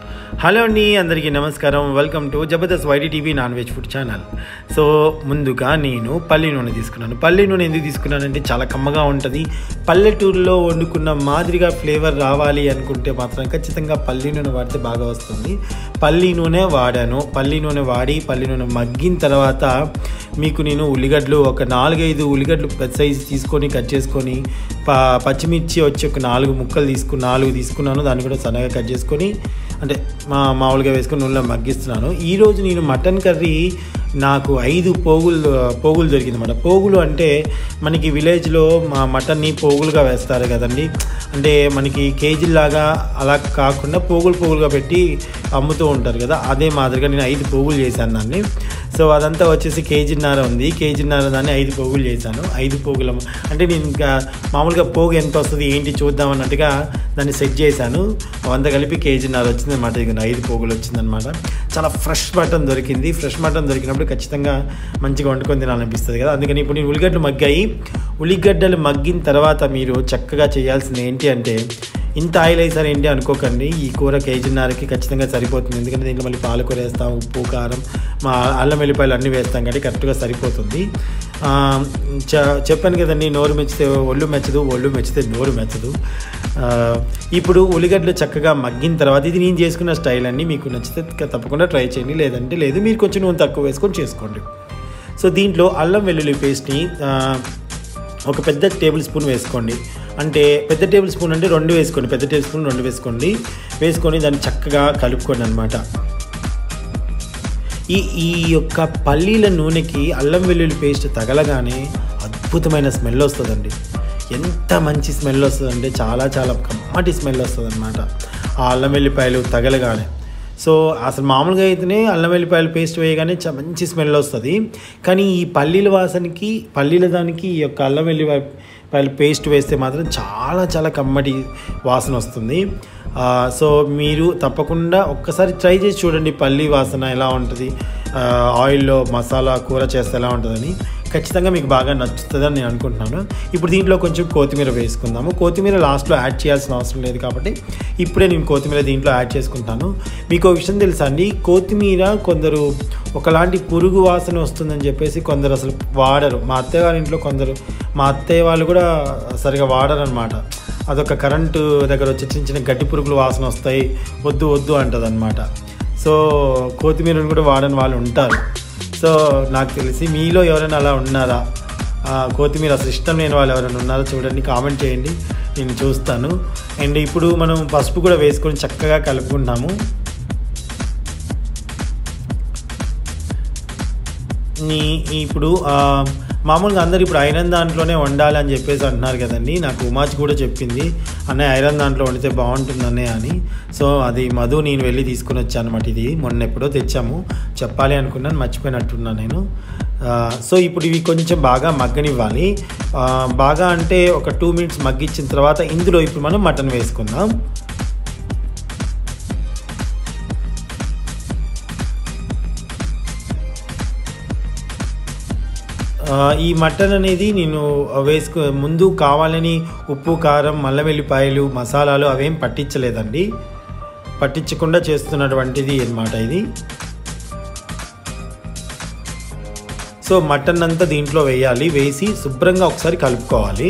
hello అండి అందరికీ నమస్కారం వెల్కమ్ టు జబర్దస్త్ వైడి TV non veg food channel so ముందుగా నేను పల్లి నూనె తీసుకున్నాను పల్లి నూనె ఎందుకు తీసుకున్నానంటే చాలా కమ్మగా ఉంటుంది పల్లెటూరులో వండుకున్న మాదిరిగా ఫ్లేవర్ రావాలి అనుకుంటే మాత్రం ఖచ్చితంగా పల్లి నూనె వాడితే బాగా వస్తుంది పల్లి నూనె వాడాను పల్లి నూనె వాడి పల్లి నూనె మగ్గిన తర్వాత మీకు నేను ఉల్లిగడ్డలు ఒక నాలుగైదు ఉల్లిగడ్డలు పెద్ద సైజు తీసుకొని కట్ చేసుకొని ప పచ్చిమిర్చి వచ్చి ఒక నాలుగు ముక్కలు తీసుకుని నాలుగు తీసుకున్నాను దాన్ని కూడా సన్నగా కట్ చేసుకొని అంటే మా మామూలుగా వేసుకొని నూనెలో మగ్గిస్తున్నాను ఈరోజు నేను మటన్ కర్రీ నాకు ఐదు పోగులు పోగులు దొరికింది అనమాట పోగులు అంటే మనకి విలేజ్లో మా మటన్ని పోగులుగా వేస్తారు కదండి అంటే మనకి కేజీలాగా అలా కాకుండా పోగులు పోగులుగా పెట్టి అమ్ముతూ ఉంటారు కదా అదే మాదిరిగా నేను ఐదు పోగులు చేశాను దాన్ని సో అదంతా వచ్చేసి కేజీన్నర ఉంది కేజీన్నర దాన్ని ఐదు పోగులు చేశాను ఐదు పోగుల అంటే నేను ఇంకా మామూలుగా పోగు ఎంత వస్తుంది ఏంటి చూద్దాం అన్నట్టుగా దాన్ని సెట్ చేశాను వంద కలిపి కేజీన్నర వచ్చింది అనమాట ఇక ఐదు పోగులు వచ్చిందనమాట చాలా ఫ్రెష్ మటన్ దొరికింది ఫ్రెష్ మటన్ దొరికినప్పుడు ఖచ్చితంగా మంచిగా వండుకొని తినాలనిపిస్తుంది కదా అందుకని ఇప్పుడు నేను ఉల్లిగడ్డలు మగ్గాయి ఉల్లిగడ్డలు మగ్గిన తర్వాత మీరు చక్కగా చేయాల్సింది ఏంటి అంటే ఇంత ఆయిల్ వేసారు ఏంటి అనుకోకండి ఈ కూర కేజీన్నరకి ఖచ్చితంగా సరిపోతుంది ఎందుకంటే దీంట్లో మళ్ళీ పాలకూర వేస్తాం ఉప్పు కారం మా అల్లం వెల్లిపాయలు అన్నీ వేస్తాం కాబట్టి కరెక్ట్గా సరిపోతుంది ఆ, చ- చెప్పాను కదండి నోరు మెచ్చితే ఒళ్ళు మెచ్చదు ఒళ్ళు మెచ్చితే నోరు మెచ్చదు ఆ, ఇప్పుడు ఉల్లిగడ్డలు చక్కగా మగ్గిన తర్వాత ఇది నేను చేసుకున్న స్టైల్ అన్ని మీకు నచ్చితే తప్పకుండా ట్రై చేయండి లేదంటే లేదు మీరు కొంచెం నూనె తక్కువ వేసుకొని చేసుకోండి సో దీంట్లో అల్లం వెల్లుల్లి పేస్ట్ని ఆ, ఒక పెద్ద టేబుల్ స్పూన్ వేసుకోండి అంటే పెద్ద టేబుల్ స్పూన్ అంటే రెండు వేసుకోండి పెద్ద టేబుల్ స్పూన్ రెండు వేసుకోండి వేసుకొని దాన్ని చక్కగా కలుపుకోండి అనమాట ఈ ఈ యొక్క పల్లీల నూనెకి అల్లం వెల్లుల్లి పేస్ట్ తగలగానే అద్భుతమైన స్మెల్ వస్తుందండి ఎంత మంచి స్మెల్ వస్తుందంటే చాలా చాలా కమ్మటి స్మెల్ వస్తుంది అనమాట ఆ అల్లం వెల్లిపాయలు తగలగానే సో అసలు మామూలుగా అయితేనే అల్లం వెల్లిపాయలు పేస్ట్ వేయగానే చ- మంచి స్మెల్ వస్తుంది కానీ ఈ పల్లీల వాసనకి పల్లీల దానికి ఈ యొక్క అల్లం వెల్లిపాయల పేస్ట్ వేస్తే మాత్రం చాలా చాలా కమ్మటి వాసన వస్తుంది ఆ, సో మీరు తప్పకుండా ఒక్కసారి ట్రై చేసి చూడండి పల్లి వాసన ఎలా ఉంటుంది ఆ, ఆయిల్లో మసాలా కూర చేస్తే ఎలా ఉంటుందని ఖచ్చితంగా మీకు బాగా నచ్చుతుందని నేను అనుకుంటున్నాను ఇప్పుడు దీంట్లో కొంచెం కొత్తిమీర వేసుకుందాము కొత్తిమీర లాస్ట్లో యాడ్ చేయాల్సిన అవసరం లేదు కాబట్టి ఇప్పుడే నేను కొత్తిమీర దీంట్లో యాడ్ చేసుకుంటాను మీకు ఒక విషయం తెలుసా అండి కొత్తిమీర కొందరు ఒకలాంటి పురుగు వాసన వస్తుందని చెప్పేసి కొందరు అసలు వాడరు మా అత్తయ్య గారి ఇంట్లో కొందరు మా అత్తయ్య వాళ్ళు కూడా సరిగా వాడరు అనమాట అదొక కరెంటు దగ్గర వచ్చి చిన్న చిన్న గడ్డి పురుగులు వాసన వస్తాయి వద్దు వద్దు అంటది అనమాట సో కొత్తిమీరను కూడా వాడని వాళ్ళు ఉంటారు సో నాకు తెలిసి మీలో ఎవరైనా అలా ఉన్నారా ఆ, కొత్తిమీర అసలు ఇష్టం లేని వాళ్ళు ఎవరైనా ఉన్నారో చూడండి కామెంట్ చేయండి నేను చూస్తాను అండ్ ఇప్పుడు మనం పసుపు కూడా వేసుకొని చక్కగా కలుపుకుంటాము నీ ఇప్పుడు ఆ, మామూలుగా అందరు ఇప్పుడు ఐరన్ దాంట్లోనే వండాలి అని చెప్పేసి అంటున్నారు కదండి నాకు ఉమాజ్ కూడా చెప్పింది అన్నయ్య ఐరన్ దాంట్లో వండితే బాగుంటుంది అన్నయ్య అని సో అది మధు నేను వెళ్ళి తీసుకుని వచ్చాను అనమాట ఇది మొన్న ఎప్పుడో తెచ్చాము చెప్పాలి అనుకున్నాను మర్చిపోయినట్టున్నాను నేను ఆ, సో ఇప్పుడు ఇవి కొంచెం బాగా మగ్గనివ్వాలి ఆ, బాగా అంటే ఒక టూ మినిట్స్ మగ్గించిన తర్వాత ఇందులో ఇప్పుడు మనం మటన్ వేసుకుందాం ఆ, ఈ మటన్ అనేది నేను వేసుకో ముందు కావాలని ఉప్పు కారం అల్లం వెల్లిపాయలు మసాలాలు అవేం పట్టించలేదండి పట్టించకుండా చేస్తున్నటువంటిది అన్నమాట ఇది సో మటన్ అంతా దీంట్లో వేయాలి వేసి శుభ్రంగా ఒకసారి కలుపుకోవాలి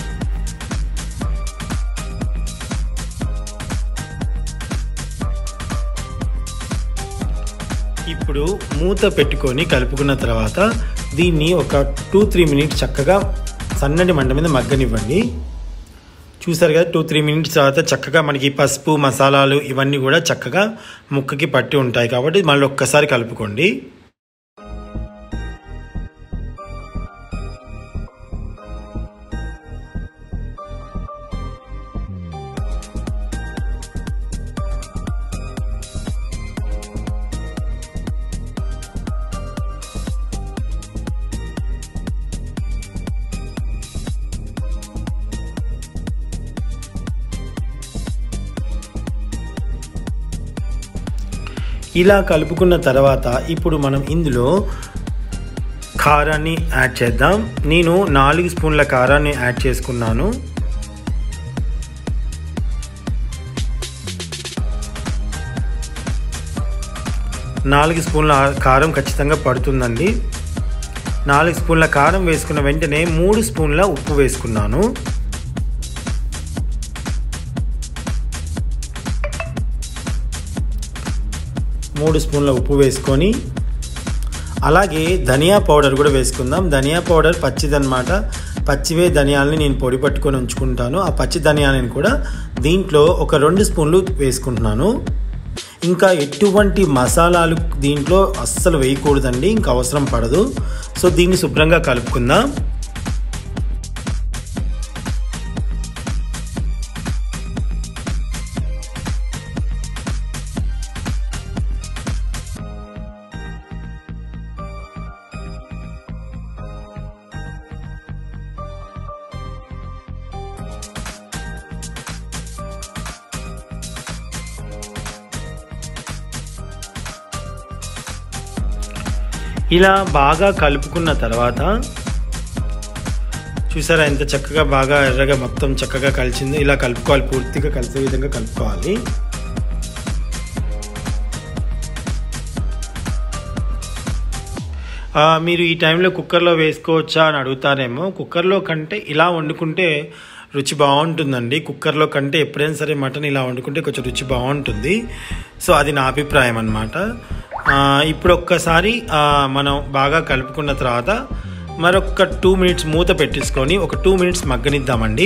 ఇప్పుడు మూత పెట్టుకొని కలుపుకున్న తర్వాత దీన్ని ఒక టూ త్రీ మినిట్స్ చక్కగా సన్నటి మంట మీద మగ్గనివ్వండి చూసారు కదా టూ త్రీ మినిట్స్ తర్వాత చక్కగా మనకి పసుపు మసాలాలు ఇవన్నీ కూడా చక్కగా ముక్కకి పట్టి ఉంటాయి కాబట్టి మళ్ళీ ఒక్కసారి కలుపుకోండి ఇలా కలుపుకున్న తర్వాత ఇప్పుడు మనం ఇందులో కారాన్ని యాడ్ చేద్దాం నేను నాలుగు స్పూన్ల కారాన్ని యాడ్ చేసుకున్నాను నాలుగు స్పూన్ల కారం ఖచ్చితంగా పడుతుందండి నాలుగు స్పూన్ల కారం వేసుకున్న వెంటనే మూడు స్పూన్ల ఉప్పు వేసుకున్నాను మూడు స్పూన్ల ఉప్పు వేసుకొని అలాగే ధనియా పౌడర్ కూడా వేసుకుందాం ధనియా పౌడర్ పచ్చిదన్నమాట పచ్చివే ధనియాలని నేను పొడి పట్టుకొని ఉంచుకుంటాను ఆ పచ్చి ధనియాలని కూడా దీంట్లో ఒక రెండు స్పూన్లు వేసుకుంటున్నాను ఇంకా ఎటువంటి మసాలాలు దీంట్లో అస్సలు వేయకూడదండి ఇంకా అవసరం పడదు సో దీన్ని శుభ్రంగా కలుపుకుందాం ఇలా బాగా కలుపుకున్న తర్వాత చూసారా ఎంత చక్కగా బాగా ఎర్రగా మొత్తం చక్కగా కలిసిందో ఇలా కలుపుకోవాలి పూర్తిగా కలిసే విధంగా కలుపుకోవాలి ఆ, మీరు ఈ టైంలో కుక్కర్లో వేసుకోవచ్చా అని అడుగుతారేమో కుక్కర్లో కంటే ఇలా వండుకుంటే రుచి బాగుంటుందండి కుక్కర్లో కంటే ఎప్పుడైనా సరే మటన్ ఇలా వండుకుంటే కొంచెం రుచి బాగుంటుంది సో అది నా అభిప్రాయం అనమాట ఇప్పుడు ఒక్కసారి ఆ, మనం బాగా కలుపుకున్న తర్వాత మరొక టూ మినిట్స్ మూత పెట్టేసుకొని ఒక టూ మినిట్స్ మగ్గనిద్దామండి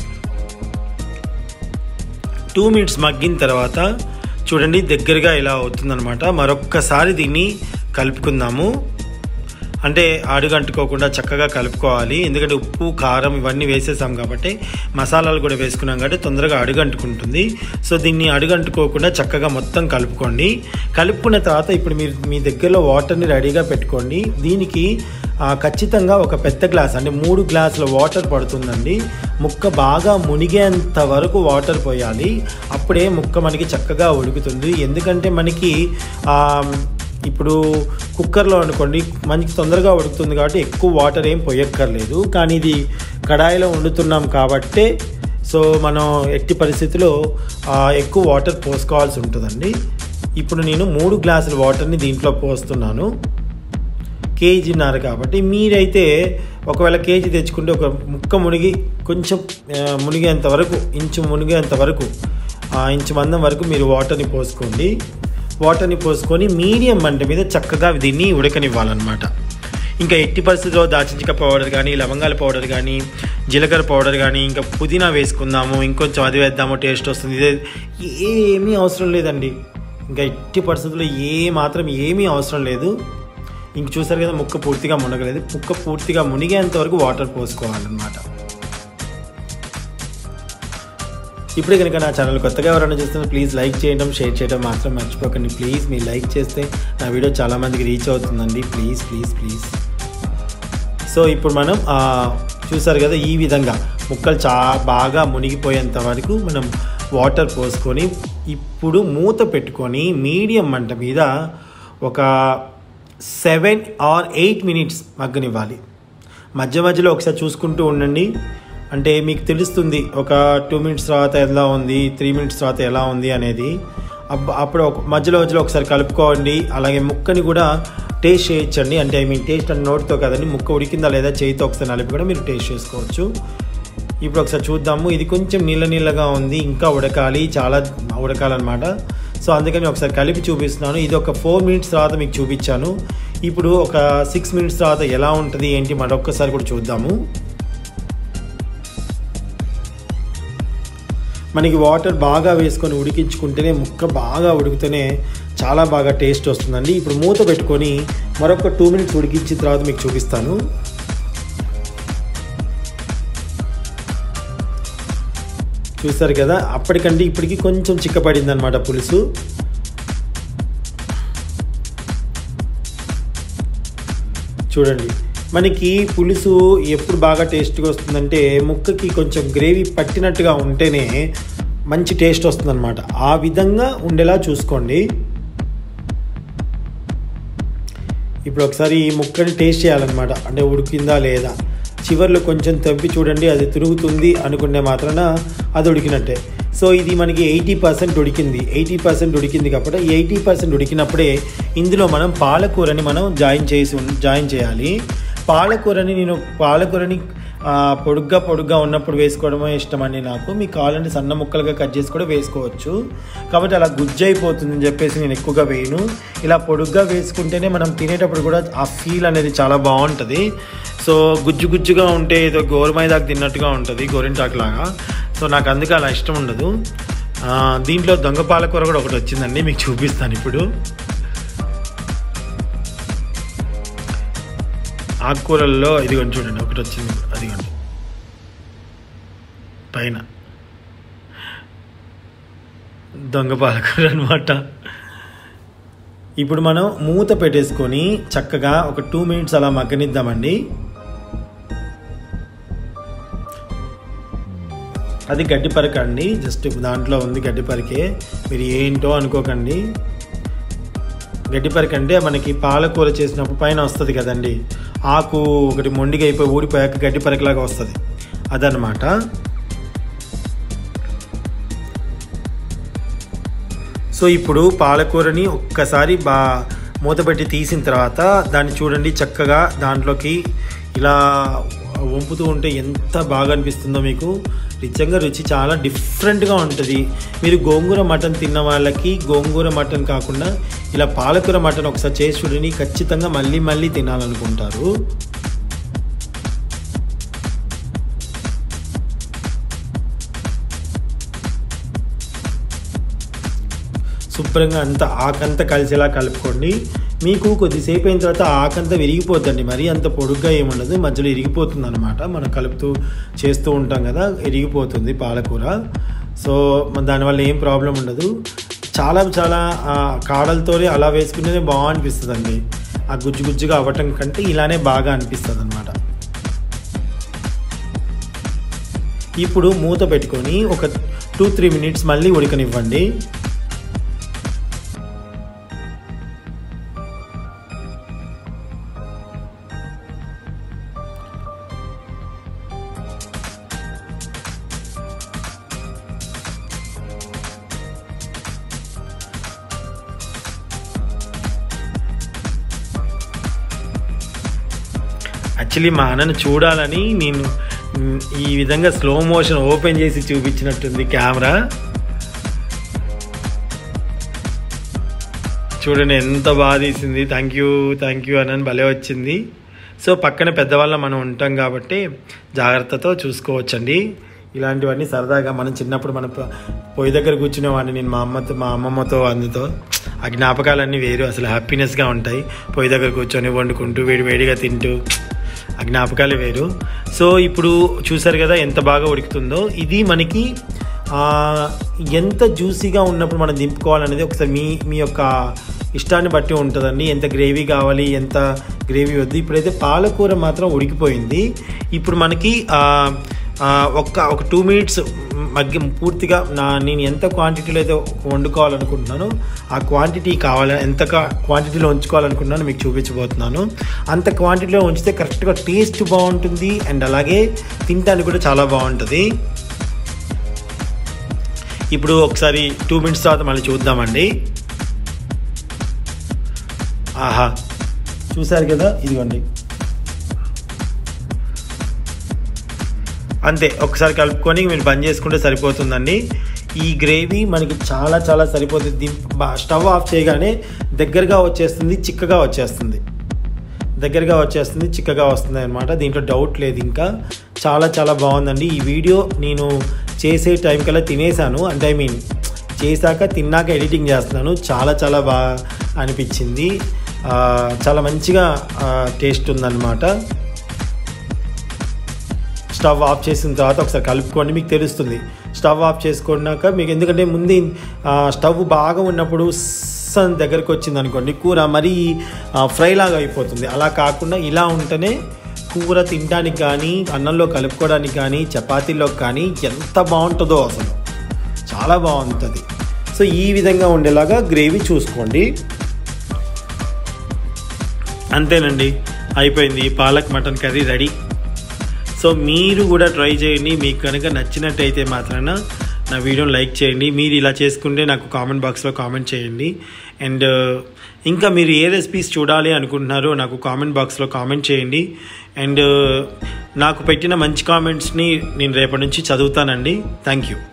టూ మినిట్స్ మగ్గిన తర్వాత చూడండి దగ్గరగా ఇలా అవుతుందన్నమాట మరొక్కసారి దీన్ని కలుపుకుందాము అంటే అడుగంటుకోకుండా చక్కగా కలుపుకోవాలి ఎందుకంటే ఉప్పు కారం ఇవన్నీ వేసేసాం కాబట్టి మసాలాలు కూడా వేసుకున్నాం కాబట్టి తొందరగా అడుగంటుకుంటుంది సో దీన్ని అడుగంటుకోకుండా చక్కగా మొత్తం కలుపుకోండి కలుపుకున్న తర్వాత ఇప్పుడు మీరు మీ దగ్గరలో వాటర్ని రెడీగా పెట్టుకోండి దీనికి ఆ, ఖచ్చితంగా ఒక పెద్ద గ్లాస్ అంటే మూడు గ్లాసుల వాటర్ పడుతుందండి ముక్క బాగా మునిగేంత వరకు వాటర్ పోయాలి అప్పుడే ముక్క మనకి చక్కగా ఉడుకుతుంది ఎందుకంటే మనకి ఆ, ఇప్పుడు కుక్కర్లో అనుకోండి మనకి తొందరగా ఉడుకుతుంది కాబట్టి ఎక్కువ వాటర్ ఏం పోయక్కర్లేదు కానీ ఇది కడాయిలో వండుతున్నాం కాబట్టే సో మనం ఎట్టి పరిస్థితిలో ఆ, ఎక్కువ వాటర్ పోసుకోవాల్సి ఉంటుందండి ఇప్పుడు నేను మూడు గ్లాసుల వాటర్ని దీంట్లో పోస్తున్నాను కేజీన్నర కాబట్టి మీరైతే ఒకవేళ కేజీ తెచ్చుకుంటే ఒక ముక్క మునిగి కొంచెం ఆ, మునిగేంత వరకు ఇంచు మునిగేంత వరకు ఆ, ఇంచు మందం వరకు మీరు వాటర్ని పోసుకోండి వాటర్ని పోసుకొని మీడియం మంట మీద చక్కగా దీన్ని ఉడకనివ్వాలన్నమాట ఇంకా ఎట్టి పరిస్థితుల్లో దాల్చిన పౌడర్ కానీ లవంగాల పౌడర్ కానీ జీలకర్ర పౌడర్ కానీ ఇంకా పుదీనా వేసుకుందాము ఇంకొంచెం అది వేద్దాము టేస్ట్ వస్తుంది ఇదే ఏమీ అవసరం లేదండి ఇంకా ఎట్టి పరిస్థితుల్లో ఏ మాత్రం ఏమీ అవసరం లేదు ఇంక చూసారు కదా ముక్క పూర్తిగా మునగలేదు ముక్క పూర్తిగా మునిగేంత వరకు వాటర్ పోసుకోవాలన్నమాట ఇప్పుడే కనుక నా ఛానల్ కొత్తగా ఎవరైనా చూస్తున్నా ప్లీజ్ లైక్ చేయడం షేర్ చేయడం మాత్రం మర్చిపోకండి ప్లీజ్ మీరు లైక్ చేస్తే నా వీడియో చాలామందికి రీచ్ అవుతుందండి ప్లీజ్ ప్లీజ్ ప్లీజ్ సో ఇప్పుడు మనం ఆ, చూసారు కదా ఈ విధంగా ముక్కలు చా బాగా మునిగిపోయేంత వరకు మనం వాటర్ పోసుకొని ఇప్పుడు మూత పెట్టుకొని మీడియం మంట మీద ఒక సెవెన్ ఆర్ ఎయిట్ మినిట్స్ మగ్గనివ్వాలి మధ్య మధ్యలో ఒకసారి చూసుకుంటూ ఉండండి అంటే మీకు తెలుస్తుంది ఒక టూ మినిట్స్ తర్వాత ఎలా ఉంది త్రీ మినిట్స్ తర్వాత ఎలా ఉంది అనేది అబ్బ- అప్పుడు ఒక మధ్యలో మధ్యలో ఒకసారి కలుపుకోండి అలాగే ముక్కని కూడా టేస్ట్ చేయొచ్చండి అంటే ఐ మీన్ టేస్ట్ అంటే నోటితో కదండి ముక్క ఉడికిందా లేదా చేయితో ఒకసారి నలిపి కూడా మీరు టేస్ట్ చేసుకోవచ్చు ఇప్పుడు ఒకసారి చూద్దాము ఇది కొంచెం నీళ్ళ నీళ్ళగా ఉంది ఇంకా ఉడకాలి చాలా ఉడకాలన్నమాట సో అందుకని ఒకసారి కలిపి చూపిస్తున్నాను ఇది ఒక ఫోర్ మినిట్స్ తర్వాత మీకు చూపించాను ఇప్పుడు ఒక సిక్స్ మినిట్స్ తర్వాత ఎలా ఉంటుంది ఏంటి మరొక్కసారి కూడా చూద్దాము మనకి వాటర్ బాగా వేసుకొని ఉడికించుకుంటేనే ముక్క బాగా ఉడికితేనే చాలా బాగా టేస్ట్ వస్తుందండి ఇప్పుడు మూత పెట్టుకొని మరొక టూ మినిట్స్ ఉడికించిన తర్వాత మీకు చూపిస్తాను చూస్తారు కదా అప్పటికంటే ఇప్పటికి కొంచెం చిక్కపడింది అనమాట పులుసు చూడండి మనకి పులుసు ఎప్పుడు బాగా టేస్ట్గా వస్తుందంటే ముక్కకి కొంచెం గ్రేవీ పట్టినట్టుగా ఉంటేనే మంచి టేస్ట్ వస్తుందన్నమాట ఆ విధంగా ఉండేలా చూసుకోండి ఇప్పుడు ఒకసారి ఈ ముక్కని టేస్ట్ చేయాలన్నమాట అంటే ఉడికిందా లేదా చివర్లో కొంచెం తవ్వి చూడండి అది తిరుగుతుంది అనుకునే మాత్రాన అది ఉడికినట్టే సో ఇది మనకి ఎయిటీ పర్సెంట్ ఉడికింది ఎయిటీ పర్సెంట్ ఉడికింది కాబట్టి ఎయిటీ పర్సెంట్ ఉడికినప్పుడే ఇందులో మనం పాలకూరని మనం జాయిన్ చేసి ఉన్- జాయిన్ చేయాలి పాలకూరని నేను పాలకూరని ఆ, పొడుగ్గా పొడుగ్గా ఉన్నప్పుడు వేసుకోవడమే ఇష్టం అండి నాకు మీకు కావాలంటే సన్న ముక్కలుగా కట్ చేసి కూడా వేసుకోవచ్చు కాబట్టి అలా గుజ్జు అయిపోతుందని చెప్పేసి నేను ఎక్కువగా వేయను ఇలా పొడుగ్గా వేసుకుంటేనే మనం తినేటప్పుడు కూడా ఆ ఫీల్ అనేది చాలా బాగుంటుంది సో గుజ్జు గుజ్జుగా ఉంటే ఏదో గోరుమైదాకు తిన్నట్టుగా ఉంటుంది గోరింటాకు లాగా సో నాకు అందుకే అలా ఇష్టం ఉండదు ఆ, దీంట్లో దొంగ పాలకూర కూడా ఒకటి వచ్చిందండి మీకు చూపిస్తాను ఇప్పుడు ఆకుకూరల్లో ఇదిగోండి చూడండి ఒకటి వచ్చింది అదిగోండి పైన దొంగ పాలకూర అనమాట ఇప్పుడు మనం మూత పెట్టేసుకొని చక్కగా ఒక టూ మినిట్స్ అలా మగ్గనిద్దామండి అది గడ్డి పరక అండి జస్ట్ దాంట్లో ఉంది గడ్డి పరకే మీరు ఏంటో అనుకోకండి గడ్డి పరక అంటే మనకి పాలకూర చేసినప్పుడు పైన వస్తుంది కదండి ఆకు ఒకటి మొండిగా అయిపోయి ఊడిపోయాక గడ్డి పరకలాగా వస్తుంది అదనమాట సో ఇప్పుడు పాలకూరని ఒక్కసారి బా మూత పెట్టి తీసిన తర్వాత దాన్ని చూడండి చక్కగా దాంట్లోకి ఇలా వంపుతూ ఉంటే ఎంత బాగా అనిపిస్తుందో మీకు నిజంగా రుచి చాలా డిఫరెంట్గా ఉంటుంది మీరు గోంగూర మటన్ తిన్న వాళ్ళకి గోంగూర మటన్ కాకుండా ఇలా పాలకూర మటన్ ఒకసారి చేసి చూడండి ఖచ్చితంగా మళ్ళీ మళ్ళీ తినాలనుకుంటారు శుభ్రంగా అంత ఆకంతా కలిసేలా కలుపుకోండి మీకు కొద్దిసేపు అయిన తర్వాత ఆకంతా విరిగిపోద్దండి మరి అంత పొడుగ్గా ఏముండదు మధ్యలో ఇరిగిపోతుంది అనమాట మనం కలుపుతూ చేస్తూ ఉంటాం కదా ఇరిగిపోతుంది పాలకూర సో మన దానివల్ల ఏం ప్రాబ్లం ఉండదు చాలా చాలా ఆ, కాడలతోనే అలా వేసుకుంటేనే బాగా అనిపిస్తుంది అండి ఆ గుజ్జు గుజ్జుగా అవ్వటం కంటే ఇలానే బాగా అనిపిస్తుంది అనమాట ఇప్పుడు మూత పెట్టుకొని ఒక టూ త్రీ మినిట్స్ మళ్ళీ ఉడకనివ్వండి యాక్చువల్లీ మా అన్నను చూడాలని నేను మ్, ఈ విధంగా స్లో మోషన్ ఓపెన్ చేసి చూపించినట్టుంది కెమెరా చూడండి ఎంత బాగా తీసింది థ్యాంక్ యూ థ్యాంక్ యూ అని భలే వచ్చింది సో పక్కన పెద్దవాళ్ళం మనం ఉంటాం కాబట్టి జాగ్రత్తతో చూసుకోవచ్చండి ఇలాంటివన్నీ సరదాగా మనం చిన్నప్పుడు మన ప- పొయ్యి దగ్గర కూర్చునేవాడిని నేను మా అమ్మతో మా అమ్మమ్మతో అందుతో ఆ జ్ఞాపకాలన్నీ వేరు అసలు హ్యాపీనెస్గా ఉంటాయి పొయ్యి దగ్గర కూర్చొని వండుకుంటూ వేడి వేడిగా తింటూ ఆ జ్ఞాపకాలే వేరు సో ఇప్పుడు చూసారు కదా ఎంత బాగా ఉడుకుతుందో ఇది మనకి ఆ, ఎంత జ్యూసీగా ఉన్నప్పుడు మనం దింపుకోవాలనేది ఒకసారి మీ మీ యొక్క ఇష్టాన్ని బట్టి ఉంటుందండి ఎంత గ్రేవీ కావాలి ఎంత గ్రేవీ వద్దు ఇప్పుడైతే పాలకూర మాత్రం ఉడికిపోయింది ఇప్పుడు మనకి ఆ, ఆ, ఒక్క ఒక టూ మినిట్స్ మగ్గి పూర్తిగా నా నేను ఎంత క్వాంటిటీలో అయితే వండుకోవాలనుకుంటున్నానో ఆ క్వాంటిటీ కావాలి ఎంత క్వాంటిటీలో ఉంచుకోవాలనుకుంటున్నానో మీకు చూపించబోతున్నాను అంత క్వాంటిటీలో ఉంచితే కరెక్ట్గా టేస్ట్ బాగుంటుంది అండ్ అలాగే తినడానికి కూడా చాలా బాగుంటుంది ఇప్పుడు ఒకసారి టూ మినిట్స్ తర్వాత మళ్ళీ చూద్దామండి ఆహా చూసారు కదా ఇదిగోండి అంతే ఒకసారి కలుపుకొని మీరు బంద్ చేసుకుంటే సరిపోతుందండి ఈ గ్రేవీ మనకి చాలా చాలా సరిపోతుంది దీని బా- స్టవ్ ఆఫ్ చేయగానే దగ్గరగా వచ్చేస్తుంది చిక్కగా వచ్చేస్తుంది దగ్గరగా వచ్చేస్తుంది చిక్కగా వస్తుంది అనమాట దీంట్లో డౌట్ లేదు ఇంకా చాలా చాలా బాగుందండి ఈ వీడియో నేను చేసే టైం కల్లా తినేసాను అంటే ఐ మీన్ చేశాక తిన్నాక ఎడిటింగ్ చేస్తున్నాను చాలా చాలా బాగా అనిపించింది ఆ, చాలా మంచిగా టేస్ట్ ఉందన్నమాట స్టవ్ ఆఫ్ చేసిన తర్వాత ఒకసారి కలుపుకోండి మీకు తెలుస్తుంది స్టవ్ ఆఫ్ చేసుకున్నాక మీకు ఎందుకంటే ముందు ఆ, స్టవ్ బాగా ఉన్నప్పుడు సన్ దగ్గరికి వచ్చింది అనుకోండి కూర మరీ ఆ, ఫ్రై లాగా అయిపోతుంది అలా కాకుండా ఇలా ఉంటేనే కూర తినడానికి కానీ అన్నంలో కలుపుకోవడానికి కానీ చపాతీలోకి కానీ ఎంత బాగుంటుందో అసలు చాలా బాగుంటుంది సో ఈ విధంగా ఉండేలాగా గ్రేవీ చూసుకోండి అంతేనండి అయిపోయింది palak mutton curry ready so మీరు కూడా ట్రై చేయండి మీకు కనుక నచ్చినట్టయితే మాత్రాన నా వీడియోని లైక్ చేయండి మీరు ఇలా చేసుకుంటే నాకు కామెంట్ బాక్స్లో కామెంట్ చేయండి అండ్ ఇంకా మీరు ఏ రెసిపీస్ చూడాలి అనుకుంటున్నారో నాకు కామెంట్ బాక్స్లో కామెంట్ చేయండి అండ్ నాకు పెట్టిన మంచి కామెంట్స్ని నేను రేపటి నుంచి చదువుతానండి థ్యాంక్ యూ